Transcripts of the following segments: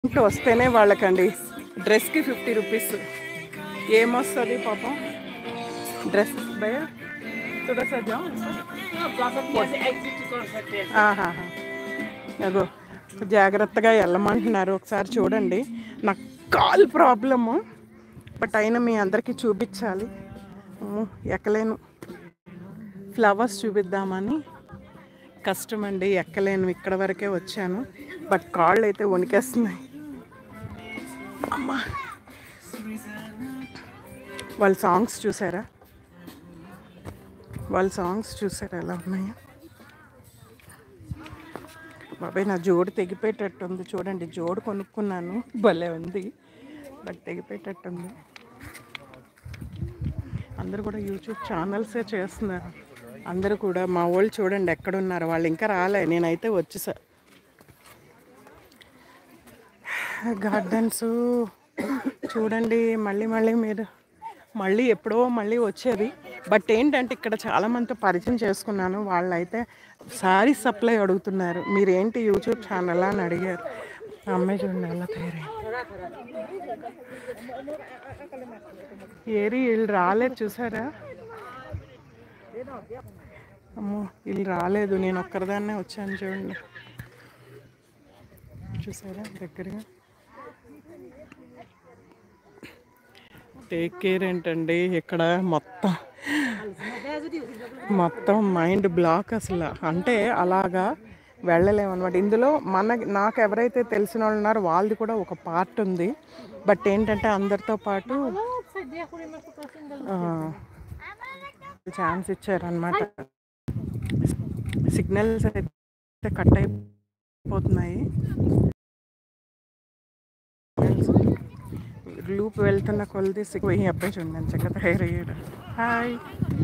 ఇంట్లో వస్తేనే వాళ్ళకండి డ్రెస్కి ఫిఫ్టీ రూపీస్ ఏమొస్తుంది పాపం డ్రెస్ భయ తుడా సజా ఆహాహా. అగో జాగ్రత్తగా వెళ్ళమంటున్నారు ఒకసారి చూడండి నాకు కాల్ ప్రాబ్లము బట్ అయినా మీ అందరికీ చూపించాలి అమ్మో, ఎక్కలేను ఫ్లవర్స్ చూపిద్దామని కష్టం అండి ఎక్కలేను ఇక్కడ వరకే వచ్చాను బట్ కాళ్ళు అయితే వణికేస్తున్నాయి అమ్మా వాళ్ళ సాంగ్స్ చూసారా వాళ్ళ సాంగ్స్ చూసారా ఎలా ఉన్నాయో బాబాయ్ నా జోడు తెగిపోయేటట్టుంది చూడండి జోడు కొనుక్కున్నాను భలే ఉంది బట్ తెగిపోయేటట్టుంది అందరూ కూడా యూట్యూబ్ ఛానల్సే చేస్తున్నారు అందరూ కూడా మా వాళ్ళు చూడండి ఎక్కడున్నారు వాళ్ళు ఇంకా రాలే నేనైతే వచ్చేసా గార్డెన్స్ చూడండి మళ్ళీ మళ్ళీ మీరు మళ్ళీ ఎప్పుడో మళ్ళీ వచ్చేది బట్ ఏంటంటే ఇక్కడ చాలా మందితో పరిచయం చేసుకున్నాను వాళ్ళైతే సారీ సప్లై అడుగుతున్నారు మీరేంటి యూట్యూబ్ ఛానల్ అని అడిగారు ఆ అమ్మాయి చూడండి ఎలా తయారైంది ఏరి వీళ్ళు రాలేదు చూసారా అమ్మో వీళ్ళు రాలేదు నేను ఒక్కరిదాన్నే వచ్చాను చూడండి చూసారా దగ్గరగా టేక్ కేర్ ఏంటండి ఇక్కడ మొత్తం మొత్తం మైండ్ బ్లాక్ అసలు అంటే అలాగా వెళ్ళలేము అనమాట ఇందులో మన నాకు ఎవరైతే తెలిసిన వాళ్ళు ఉన్నారో వాళ్ళది కూడా ఒక పార్ట్ ఉంది బట్ ఏంటంటే అందరితో పాటు ఛాన్స్ ఇచ్చారనమాట సిగ్నల్స్ అయితే కట్ అయిపోతున్నాయి లూప్ వెళ్తున్న కొలది సిగ్గు అబ్బాయి చూడండి చక్కగా తయారయ్యాడు హాయ్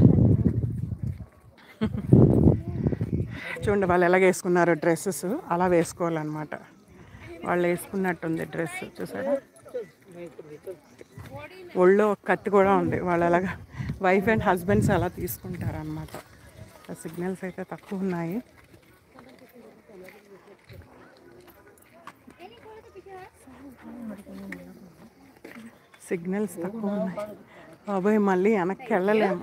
చూడండి వాళ్ళు ఎలాగ వేసుకున్నారో డ్రెస్సెస్ అలా వేసుకోవాలన్నమాట వాళ్ళు వేసుకున్నట్టుంది డ్రెస్ చూసారా ఒళ్ళో ఒక కత్తి కూడా ఉంది వాళ్ళు అలాగా వైఫ్ అండ్ హస్బెండ్స్ అలా తీసుకుంటారు అనమాట సిగ్నల్స్ అయితే తక్కువ ఉన్నాయి సిగ్నల్స్ తక్కువ ఉన్నాయి బాబాయ్ మళ్ళీ వెనక్కి వెళ్ళలేము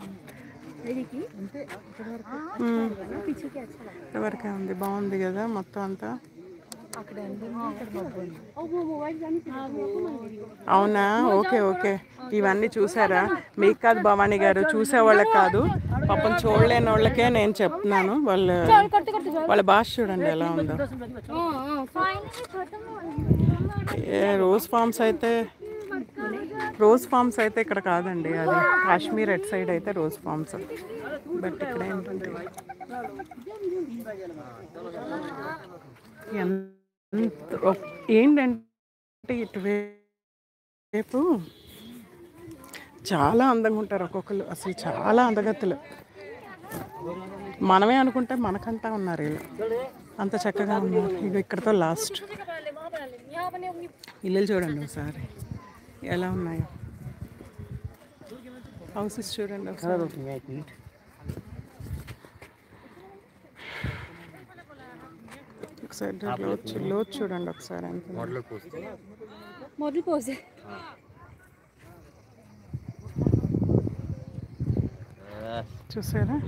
మ్మ్. ఇంతవరకే ఉంది బాగుంది కదా మొత్తం అంతా అవునా ఓకే ఓకే ఇవన్నీ చూసారా మీకు కాదు భవానీ గారు చూసే వాళ్ళకి కాదు పాపం చూడలేని వాళ్ళకే నేను చెప్తున్నాను వాళ్ళ వాళ్ళ భాష చూడండి ఎలా ఉందో ఏ రోజ్ ఫార్మ్స్ అయితే రోజ్ ఫార్మ్స్ అయితే ఇక్కడ కాదండి అది కాశ్మీర్ ఎట్ సైడ్ అయితే రోజ్ ఫార్మ్స్ బట్ ఇక్కడ ఏంటంటే ఎంత ఒక్- ఏంటంటే ఇటువైపు చాలా అందంగా ఉంటారు ఒక్కొక్కరు అసలు చాలా అందగత్తులు మనమే అనుకుంటే మనకంటా ఉన్నారు వీళ్ళు అంత చక్కగా ఉన్నారు ఇక ఇక్కడతో లాస్ట్ ఇల్లులు చూడండి ఒకసారి ఎలా ఉన్నాయో హౌసెస్ చూడండి ఒకసారి ఒకసారి లోతు చూ- లోతు చూడండి ఒకసారి అంత मॉडल पोज है చూసారా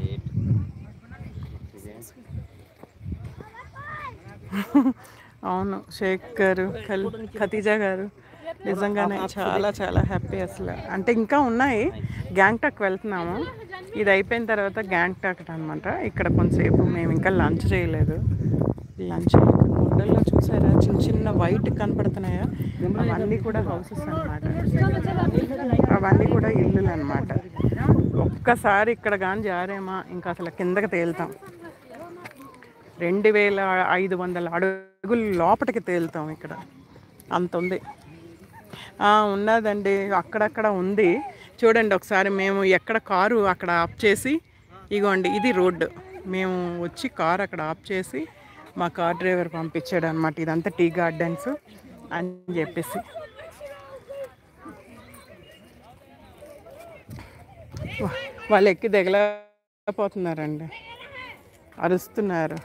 అవును షేక్ గారు ఖల్ ఖతీజా గారు నిజంగానే చాలా చాలా హ్యాపీ అసలు అంటే ఇంకా ఉన్నాయి గ్యాంగ్టాక్ వెళ్తున్నాము ఇది అయిపోయిన తర్వాత గ్యాంగ్టాక్ అనమాట ఇక్కడ కొంతసేపు మేము ఇంకా లంచ్ చేయలేదు లంచ్ కొండల్లో చూసారా చిన్న చిన్న వైట్ కనపడుతున్నాయా అవన్నీ కూడా హౌసెస్ అన్నమాట అవన్నీ కూడా ఇల్లులు అన్నమాట ఒక్కసారి ఇక్కడ కానీ జారేమా ఇంకా అసలు కిందకి తేలుతాం రెండు వేల ఐదు వందల అడుగులు లోపలికి తేలుతాం ఇక్కడ అంత ఉంది ఆ, ఉన్నదండి అక్కడక్కడ ఉంది చూడండి ఒకసారి మేము ఎక్కడ కారు అక్కడ ఆఫ్ చేసి ఇగోండి ఇది రోడ్డు మేము వచ్చి కారు అక్కడ ఆఫ్ చేసి మా కార్ డ్రైవర్ పంపించాడు అనమాట ఇదంతా టీ గార్డెన్స్ అని చెప్పేసి వా- వాళ్ళు ఎక్కి దిగలేకపోతున్నారండి అరుస్తున్నారు